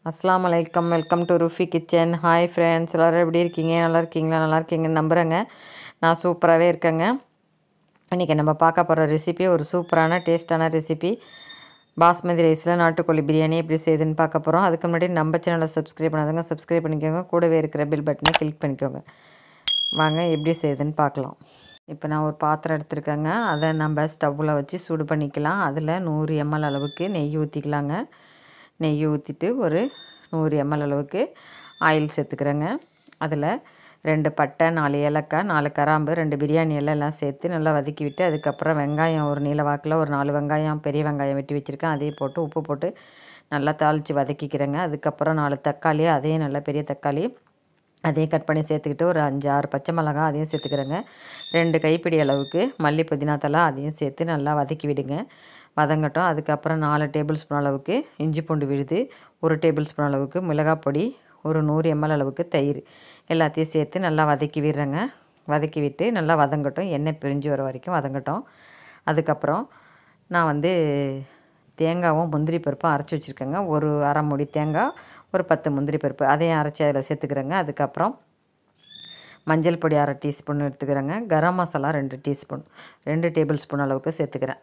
அஸ்ஸலாமு அலைக்கம் welcome to Rufi kitchen hi friends எல்லோரும் எப்படி இருக்கீங்க நல்லா இருக்கீங்களா நல்லா இருக்கீங்கன்னு நம்புகிறேங்க நான் சூப்பராகவே இருக்கேங்க இன்றைக்கி நம்ம பார்க்க போகிற ரெசிபி ஒரு சூப்பரான டேஸ்டான ரெசிபி பாஸ்மதி ரைஸில் நாட்டுக்கோழி பிரியாணி எப்படி செய்யுதுன்னு பார்க்க போகிறோம் அதுக்கு முன்னாடி நம்ம சேனலை சப்ஸ்கிரைப் பண்ணாதவங்க சப்ஸ்கிரைப் பண்ணிக்கோங்க கூடவே இருக்கிற பில் பட்டனை கிளிக் பண்ணிக்கோங்க வாங்க எப்படி செய்யுதுன்னு பார்க்கலாம் இப்போ நான் ஒரு பாத்திரம் எடுத்துருக்கேங்க அதை நம்ம ஸ்டவ்வில் வச்சு சூடு பண்ணிக்கலாம் அதில் நூறு எம்எல் அளவுக்கு நெய் ஊற்றிக்கலாங்க நெய் ஊற்றிட்டு ஒரு நூறு எம்எல் அளவுக்கு ஆயில் சேர்த்துக்கிறேங்க அதில் ரெண்டு பட்டை நாலு ஏலக்காய் நாலு கராம்பு ரெண்டு பிரியாணி எல்லாம் எல்லாம் சேர்த்து நல்லா வதக்கி விட்டு அதுக்கப்புறம் வெங்காயம் ஒரு நீல வாக்கில் ஒரு நாலு வெங்காயம் பெரிய வெங்காயம் வெட்டி வச்சுருக்கேன் அதையும் போட்டு உப்பு போட்டு நல்லா தாளித்து வதக்கிக்கிறேங்க அதுக்கப்புறம் நாலு தக்காளி அதையும் நல்லா பெரிய தக்காளி அதையும் கட் பண்ணி சேர்த்துக்கிட்டு ஒரு அஞ்சு ஆறு பச்சை மிளகாய் அதையும் சேர்த்துக்கிறேங்க ரெண்டு கைப்பிடி அளவுக்கு மல்லி புதினா தலை அதையும் சேர்த்து நல்லா வதக்கி விடுங்க வதங்கட்டும் அதுக்கப்புறம் நாலு டேபிள் ஸ்பூன் அளவுக்கு இஞ்சி பூண்டு விழுது ஒரு டேபிள் ஸ்பூன் அளவுக்கு மிளகாய் பொடி ஒரு நூறு எம்எல் அளவுக்கு தயிர் எல்லாத்தையும் சேர்த்து நல்லா வதக்கி விடுறேங்க வதக்கி விட்டு நல்லா வதங்கட்டும் எண்ணெய் பிரிஞ்சு வர வரைக்கும் வதங்கட்டும் அதுக்கப்புறம் நான் வந்து தேங்காவும் முந்திரி பருப்பும் அரைச்சி வச்சுருக்கேங்க ஒரு அரை மூடி தேங்காய் ஒரு பத்து முந்திரி பருப்பு அதையும் அரைச்சி அதில் சேர்த்துக்கிறேங்க அதுக்கப்புறம் மஞ்சள் பொடி அரை டீஸ்பூன் எடுத்துக்கிறேங்க கரம் மசாலா ரெண்டு டீஸ்பூன் ரெண்டு டேபிள் ஸ்பூன் அளவுக்கு சேர்த்துக்கிறேன்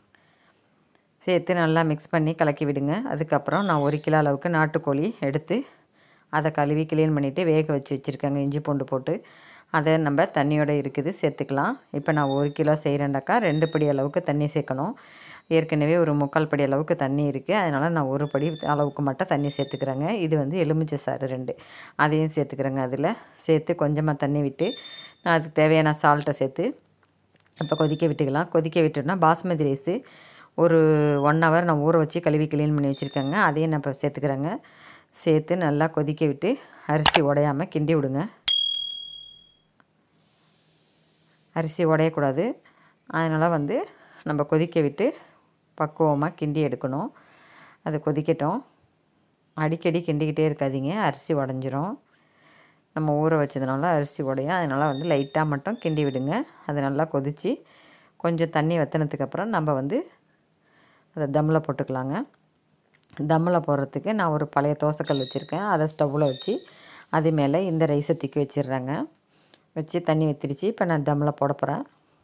சேர்த்து நல்லா மிக்ஸ் பண்ணி கலக்கி விடுங்க அதுக்கப்புறம் நான் ஒரு கிலோ அளவுக்கு நாட்டுக்கோழி எடுத்து அதை கழுவி க்ளீன் பண்ணிவிட்டு வேக வச்சு வச்சுருக்கேங்க இஞ்சி பூண்டு போட்டு அதை நம்ம தண்ணியோடு இருக்குது சேர்த்துக்கலாம் இப்போ நான் ஒரு கிலோ செய்கிறேன்டாக்கா ரெண்டு படி அளவுக்கு தண்ணி சேர்க்கணும் ஏற்கனவே ஒரு முக்கால் படி அளவுக்கு தண்ணி இருக்குது அதனால் நான் ஒரு படி அளவுக்கு மட்டும் தண்ணி சேர்த்துக்கிறேங்க இது வந்து எலுமிச்சை சாறு ரெண்டு அதையும் சேர்த்துக்கிறேங்க அதில் சேர்த்து கொஞ்சமாக தண்ணி விட்டு நான் அதுக்கு தேவையான சால்ட்டை சேர்த்து இப்போ கொதிக்க விட்டுக்கலாம் கொதிக்க விட்டோம்னா பாஸ்மதி ரைஸு ஒரு ஒன் ஹவர் நான் ஊற வச்சு கழுவி க்ளீன் பண்ணி வச்சுருக்கேங்க அதையும் நான் இப்போ சேர்த்துக்கிறேங்க சேர்த்து நல்லா கொதிக்க விட்டு அரிசி உடையாமல் கிண்டி விடுங்க அரிசி உடையக்கூடாது அதனால் வந்து நம்ம கொதிக்க விட்டு பக்குவமாக கிண்டி எடுக்கணும் அது கொதிக்கட்டும் அடிக்கடி கிண்டிக்கிட்டே இருக்காதீங்க அரிசி உடஞ்சிரும் நம்ம ஊற வச்சதுனால அரிசி உடையும் அதனால் வந்து லைட்டாக மட்டும் கிண்டி விடுங்க அது நல்லா கொதித்து கொஞ்சம் தண்ணி வற்றினதுக்கப்புறம் நம்ம வந்து அதை தம்மில் போட்டுக்கலாங்க தம்மில் போடுறதுக்கு நான் ஒரு பழைய தோசைக்கல் வச்சுருக்கேன் அதை ஸ்டவ்வில் வச்சு அது மேலே இந்த ரைஸை தூக்கி வச்சிடுறேங்க வச்சு தண்ணி வத்திருச்சு இப்போ நான் தம்மில் போட போகிறேன்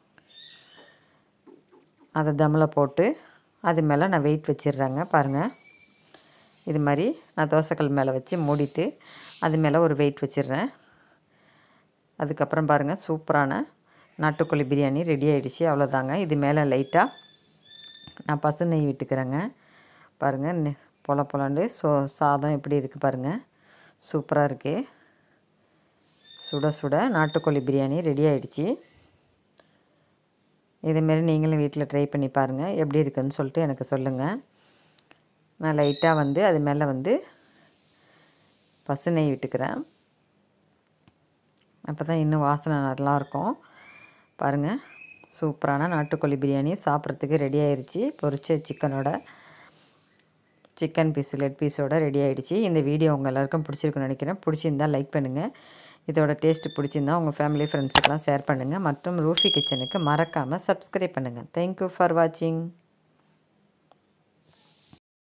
அதை தம்மில் போட்டு அது மேலே நான் வெயிட் வச்சிடுறேங்க பாருங்கள் இது மாதிரி நான் தோசைக்கல் மேலே வச்சு மூடிட்டு அது மேலே ஒரு வெயிட் வச்சிடுறேன் அதுக்கப்புறம் பாருங்கள் சூப்பரான நாட்டுக்கோழி பிரியாணி ரெடி ஆகிடுச்சு அவ்வளோதாங்க இது மேலே லைட்டாக நான் பசு நெய் விட்டுக்கிறேங்க பாருங்கள் பொல பொலண்டு சோ சாதம் எப்படி இருக்குது பாருங்கள் சூப்பராக இருக்குது சுட சுட நாட்டுக்கோழி பிரியாணி ரெடி ஆகிடுச்சு இதேமாரி நீங்களும் வீட்டில் ட்ரை பண்ணி பாருங்கள் எப்படி இருக்குன்னு சொல்லிட்டு எனக்கு சொல்லுங்கள் நான் லைட்டாக வந்து அது மேலே வந்து பசு நெய் விட்டுக்கிறேன் அப்போ தான் இன்னும் வாசனை நல்லாயிருக்கும் பாருங்கள் சூப்பரான நாட்டுக்கோழி பிரியாணி சாப்பிட்றதுக்கு ரெடி ஆயிடுச்சு பொரிச்ச சிக்கனோட சிக்கன் பீஸ் லெட் பீஸோட ரெடி ஆகிடுச்சு இந்த வீடியோ உங்கள் எல்லாருக்கும் பிடிச்சிருக்குன்னு நினைக்கிறேன் பிடிச்சிருந்தால் லைக் பண்ணுங்கள் இதோட டேஸ்ட்டு பிடிச்சிருந்தா உங்கள் ஃபேமிலி ஃப்ரெண்ட்ஸுக்கெலாம் ஷேர் பண்ணுங்கள் மற்றும் ரூஃபி கிச்சனுக்கு மறக்காமல் சப்ஸ்கிரைப் பண்ணுங்கள் தேங்க்யூ ஃபார் வாட்சிங்